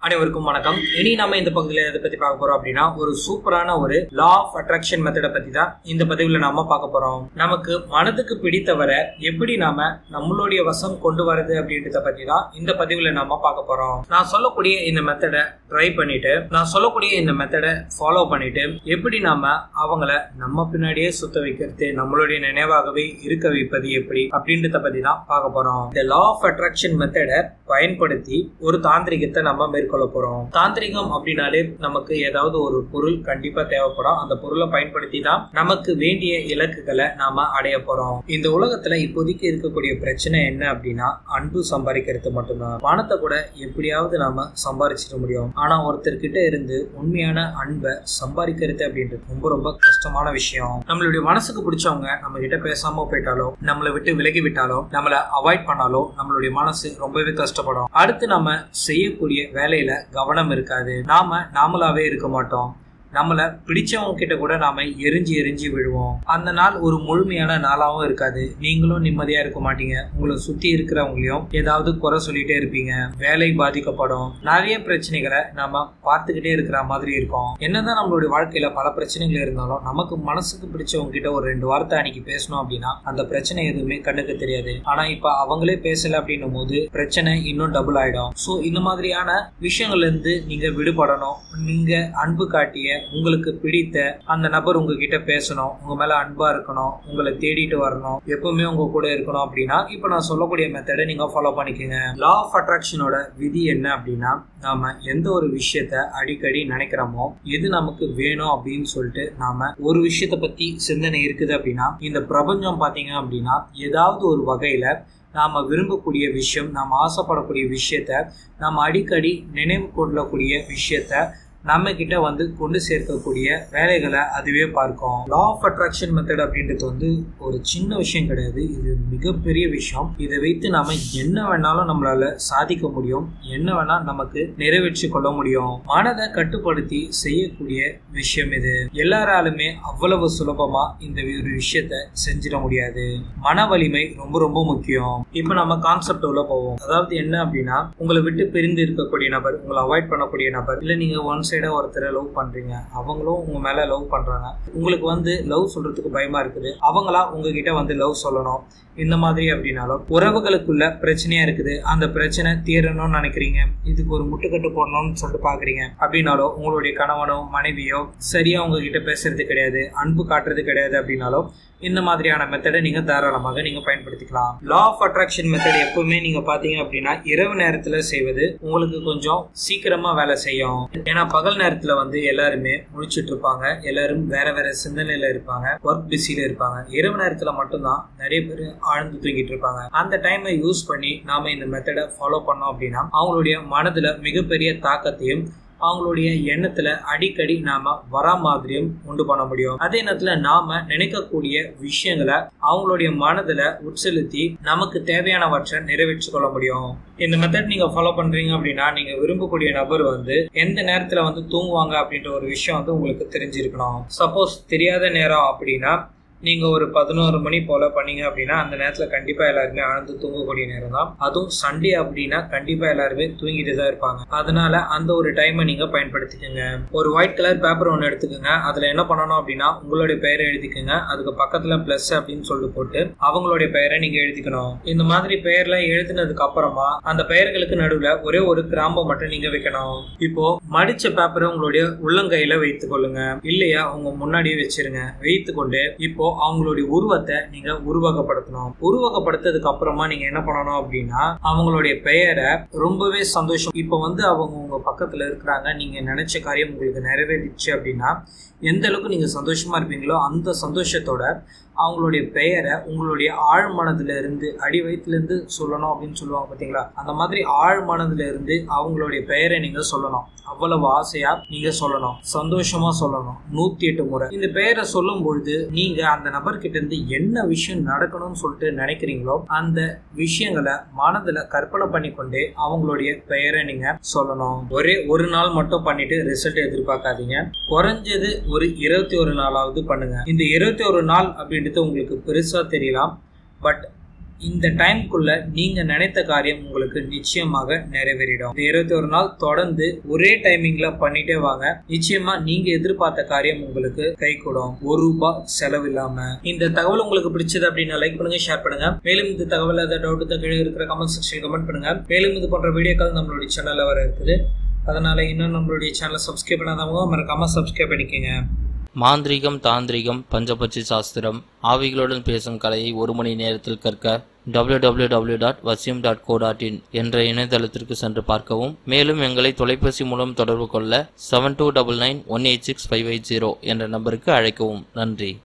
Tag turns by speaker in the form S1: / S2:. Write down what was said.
S1: அனைவருக்கும் வணக்கம் இனி நம்ம இந்த பகுதியில் எதை பத்தி பார்க்க போறோம் அப்படின்னா ஒரு சூப்பரான ஒரு லா ஆஃப் அட்ராக்ஷன் மெத்தடை பத்தி தான் இந்த பதிவுல நாம பார்க்க போறோம் நமக்கு மனதுக்கு பிடித்தவரை எப்படி நாம நம்மளுடைய வசம் கொண்டு வரது அப்படின்றத பத்தி தான் இந்த பதிவுல நாம பார்க்க போறோம் நான் சொல்லக்கூடிய இந்த மெத்தடை ட்ரை பண்ணிட்டு நான் சொல்லக்கூடிய இந்த மெத்தடை ஃபாலோ பண்ணிட்டு எப்படி நாம அவங்கள நம்ம பின்னாடியே சுத்த வைக்கிறது நம்மளுடைய நினைவாகவே இருக்க வைப்பது எப்படி அப்படின்றத பத்தி தான் பார்க்க போறோம் இந்த லா ஆஃப் அட்ராக்ஷன் மெத்தடை பயன்படுத்தி ஒரு தாந்திரிகத்தை நம்ம மேற்கொள்ள போறோம் தாந்திரிகம் அப்படின்னாலே நமக்கு ஏதாவது ஒரு பொருள் கண்டிப்பா தேவைப்படும் அந்த பொருளை பயன்படுத்தி தான் நமக்கு வேண்டிய இலக்குகளை நாம அடைய போறோம் இந்த உலகத்துல இப்போதைக்கு இருக்கக்கூடிய பிரச்சனை என்ன அப்படின்னா அன்பு சம்பாதிக்கிறது மட்டும்தான் பணத்தை கூட எப்படியாவது நாம சம்பாதிச்சிட முடியும் ஆனா ஒருத்தர்கிட்ட இருந்து உண்மையான அன்பை சம்பாதிக்கிறது அப்படின்றது ரொம்ப ரொம்ப கஷ்டமான விஷயம் நம்மளுடைய மனசுக்கு பிடிச்சவங்க நம்ம கிட்ட பேசாம போயிட்டாலோ நம்மளை விட்டு விலகி விட்டாலோ நம்மளை அவாய்ட் பண்ணாலோ நம்மளுடைய மனசு ரொம்பவே கஷ்டப்படும் அடுத்து நம்ம செய்யக்கூடிய வேலையில கவனம் இருக்காது நாம நாமளாவே இருக்க மாட்டோம் நம்மளை பிடிச்சவங்க கிட்ட கூட நாம எரிஞ்சு எரிஞ்சு விழுவோம் அந்த நாள் ஒரு முழுமையான நாளாவும் இருக்காது நீங்களும் நிம்மதியா இருக்க மாட்டீங்க உங்களை சுத்தி இருக்கிறவங்களையும் ஏதாவது குறை சொல்லிட்டே இருப்பீங்க வேலை பாதிக்கப்படும் நிறைய பிரச்சனைகளை நாம பார்த்துக்கிட்டே இருக்கிற மாதிரி இருக்கும் என்னதான் நம்மளுடைய வாழ்க்கையில பல பிரச்சனைகள் இருந்தாலும் நமக்கு மனசுக்கு பிடிச்சவங்க கிட்ட ஒரு ரெண்டு வார்த்தை அன்னைக்கு பேசணும் அப்படின்னா அந்த பிரச்சனை எதுவுமே கண்ணுக்கு தெரியாது ஆனா இப்ப அவங்களே பேசல அப்படின்னும் போது பிரச்சனை இன்னும் டபுள் ஆயிடும் சோ இந்த மாதிரியான விஷயங்கள்ல இருந்து நீங்க விடுபடணும் நீங்க அன்பு காட்டிய உங்களுக்கு பிடித்த அந்த நபர் உங்ககிட்ட பேசணும் உங்க மேல அன்பா இருக்கணும் உங்களை தேடிட்டு வரணும் எப்பவுமே உங்க கூட இருக்கணும் அப்படின்னா இப்ப நான் சொல்லக்கூடிய மெத்தடை நீங்க ஃபாலோ பண்ணிக்கோங்க லா ஆஃப் அட்ராக்ஷனோட விதி என்ன அப்படின்னா நாம எந்த ஒரு விஷயத்த அடிக்கடி நினைக்கிறோமோ எது நமக்கு வேணும் அப்படின்னு சொல்லிட்டு நாம ஒரு விஷயத்த பத்தி சிந்தனை இருக்குது அப்படின்னா இந்த பிரபஞ்சம் பாத்தீங்க அப்படின்னா ஏதாவது ஒரு வகையில நாம விரும்பக்கூடிய விஷயம் நாம் ஆசைப்படக்கூடிய விஷயத்த நாம் அடிக்கடி நினைவு கொள்ளக்கூடிய விஷயத்த நம்ம கிட்ட வந்து கொண்டு சேர்க்கக்கூடிய வேலைகளை அதுவே பார்க்கும் லா ஆஃப் அட்ராக்ஷன் மெத்தட் அப்படின்றது வந்து ஒரு சின்ன விஷயம் கிடையாது இது மிகப்பெரிய விஷயம் இதை வைத்து நாம என்ன வேணாலும் நம்மளால சாதிக்க முடியும் என்ன வேணா நமக்கு நிறைவேற்றி கொள்ள முடியும் மனதை கட்டுப்படுத்தி செய்யக்கூடிய விஷயம் இது எல்லாராலுமே அவ்வளவு சுலபமா இந்த ஒரு விஷயத்த செஞ்சிட முடியாது மன வலிமை ரொம்ப ரொம்ப முக்கியம் இப்ப நம்ம கான்செப்ட் உள்ள போவோம் அதாவது என்ன அப்படின்னா உங்களை விட்டு பிரிந்து இருக்கக்கூடிய நபர் உங்களை அவாய்ட் பண்ணக்கூடிய நபர் இல்ல நீங்க ஒன் சைடா ஒருத்தரை லவ் பண்றீங்க அவங்களும் உங்க மேல லவ் பண்றாங்க உங்களுக்கு வந்து லவ் சொல்றதுக்கு பயமா இருக்குது அவங்களா உங்ககிட்ட வந்து லவ் சொல்லணும் இந்த மாதிரி அப்படின்னாலும் உறவுகளுக்குள்ள பிரச்சனையா இருக்குது அந்த பிரச்சனை தீரணும்னு நினைக்கிறீங்க இதுக்கு ஒரு முட்டுக்கட்டு போடணும்னு சொல்லிட்டு பாக்குறீங்க அப்படின்னாலோ உங்களுடைய கணவனோ மனைவியோ சரியா உங்ககிட்ட பேசுறது கிடையாது அன்பு காட்டுறது கிடையாது அப்படின்னாலும் இந்த மாதிரியான மெத்தடை நீங்க தாராளமாக நீங்க பயன்படுத்திக்கலாம் லா ஆஃப் அட்ராக்ஷன் மெத்தட் எப்பவுமே நீங்க பாத்தீங்க அப்படின்னா இரவு நேரத்துல செய்வது உங்களுக்கு கொஞ்சம் சீக்கிரமா வேலை செய்யும் ஏன்னா பகல் நேரத்துல வந்து எல்லாருமே முழிச்சிட்டு இருப்பாங்க எல்லாரும் வேற வேற சிந்தனையில இருப்பாங்க ஒர்க் பிஸில இருப்பாங்க இரவு நேரத்துல மட்டும்தான் நிறைய பேர் ஆழ்ந்து தூங்கிட்டு இருப்பாங்க அந்த டைமை யூஸ் பண்ணி நாம இந்த மெத்தடை ஃபாலோ பண்ணோம் அப்படின்னா அவங்களுடைய மனதுல மிகப்பெரிய தாக்கத்தையும் அவங்களுடைய எண்ணத்துல அடிக்கடி நாம வரா மாதிரியும் உண்டு பண்ண முடியும் அதே நேரத்துல நாம நினைக்கக்கூடிய விஷயங்களை அவங்களுடைய மனதுல உட்செலுத்தி நமக்கு தேவையானவற்றை நிறைவேற்றி கொள்ள முடியும் இந்த மெத்தட் நீங்க ஃபாலோ பண்றீங்க அப்படின்னா நீங்க விரும்பக்கூடிய நபர் வந்து எந்த நேரத்துல வந்து தூங்குவாங்க அப்படின்ற ஒரு விஷயம் வந்து உங்களுக்கு தெரிஞ்சிருக்கணும் சப்போஸ் தெரியாத நேரம் அப்படின்னா நீங்க ஒரு பதினோரு மணி போல பண்ணீங்க அப்படின்னா அந்த நேரத்துல கண்டிப்பா எல்லாருமே ஆழ்ந்து தூங்கக்கூடிய நேரம் தான் அதுவும் சண்டே அப்படின்னா கண்டிப்பா எல்லாருமே தூங்கிட்டு தான் இருப்பாங்க அதனால அந்த ஒரு டைமை நீங்க பயன்படுத்திக்கோங்க ஒரு ஒயிட் கலர் பேப்பர் ஒன்று எடுத்துக்கோங்க அதுல என்ன பண்ணணும் அப்படின்னா உங்களுடைய பெயரை எழுதிக்கோங்க அதுக்கு பக்கத்துல பிளஸ் அப்படின்னு சொல்லிட்டு போட்டு அவங்களுடைய பெயரை நீங்க எழுதிக்கணும் இந்த மாதிரி பெயர்ல எழுதினதுக்கு அப்புறமா அந்த பெயர்களுக்கு நடுவுல ஒரே ஒரு கிராம்பை மட்டும் நீங்க வைக்கணும் இப்போ மடிச்ச பேப்பரை உங்களுடைய உள்ளங்கையில வைத்துக் கொள்ளுங்க இல்லையா உங்க முன்னாடியே வச்சிருங்க வைத்து கொண்டு இப்போ அவங்களுடைய உருவத்தை நீங்க உருவகப்படுத்தணும் உருவகப்படுத்ததுக்கு அப்புறமா நீங்க என்ன பண்ணணும் அப்படின்னா அவங்களுடைய பெயரை ரொம்பவே சந்தோஷம் இப்போ வந்து அவங்க உங்க பக்கத்துல இருக்கிறாங்க நீங்க நினைச்ச காரியம் உங்களுக்கு நிறைவேறிச்சு அப்படின்னா எந்த அளவுக்கு நீங்க சந்தோஷமா இருப்பீங்களோ அந்த சந்தோஷத்தோட அவங்களுடைய பெயரை உங்களுடைய ஆழ் மனதுல இருந்து அடி வயிற்றுல இருந்து சொல்லணும் அப்படின்னு சொல்லுவாங்க பாத்தீங்களா அந்த மாதிரி ஆழ் மனதுல இருந்து அவங்களுடைய பெயரை நீங்க சொல்லணும் அவ்வளவு ஆசையா நீங்க சொல்லணும் சந்தோஷமா சொல்லணும் நூத்தி எட்டு முறை இந்த பெயரை சொல்லும் பொழுது நீங்க அந்த நபர்கிட்ட இருந்து என்ன விஷயம் நடக்கணும்னு சொல்லிட்டு நினைக்கிறீங்களோ அந்த விஷயங்களை மனதுல கற்பனை பண்ணி கொண்டே அவங்களுடைய பெயரை நீங்க சொல்லணும் ஒரே ஒரு நாள் மட்டும் பண்ணிட்டு ரிசல்ட் எதிர்பார்க்காதீங்க குறைஞ்சது ஒரு இருபத்தி ஒரு நாளாவது பண்ணுங்க இந்த இருபத்தி ஒரு நாள் அப்படின்றது உங்களுக்கு பெருசா தெரியலாம் பட் இந்த டைம்குள்ள நீங்க நினைத்த காரியம் உங்களுக்கு நிச்சயமாக நிறைவேறிடும் இந்த இருபத்தி ஒரு நாள் தொடர்ந்து ஒரே டைமிங்ல பண்ணிட்டே வாங்க நிச்சயமா நீங்க எதிர்பார்த்த காரியம் உங்களுக்கு கை கூடும் ஒரு ரூபாய் செலவு இல்லாம இந்த தகவல் உங்களுக்கு பிடிச்சது அப்படின்னா லைக் பண்ணுங்க ஷேர் பண்ணுங்க மேலும் இந்த தகவல் ஏதாவது டவுட் கீழே இருக்கிற கமெண்ட் செக்ஷன் கமெண்ட் பண்ணுங்க மேலும் இது போன்ற வீடியோக்கள் நம்மளுடைய சேனல்ல வர இருக்குது அதனால இன்னும் நம்மளுடைய சேனலை சப்ஸ்கிரைப் பண்ணாதவங்க மறக்காம சப்ஸ்கிரைப் பண்ணிக்கோங்க
S2: மாந்திரீகம் தாந்திரிகம் பஞ்சபட்சி சாஸ்திரம் ஆவிகளுடன் பேசும் கலையை ஒரு மணி நேரத்தில் கற்க www.vasyam.co.in டாட் வசியம் டாட் கோ டாட் இன் என்ற இணையதளத்திற்கு சென்று பார்க்கவும் மேலும் எங்களை தொலைபேசி மூலம் தொடர்பு கொள்ள seven two double nine one eight six five eight zero என்ற நம்பருக்கு அழைக்கவும் நன்றி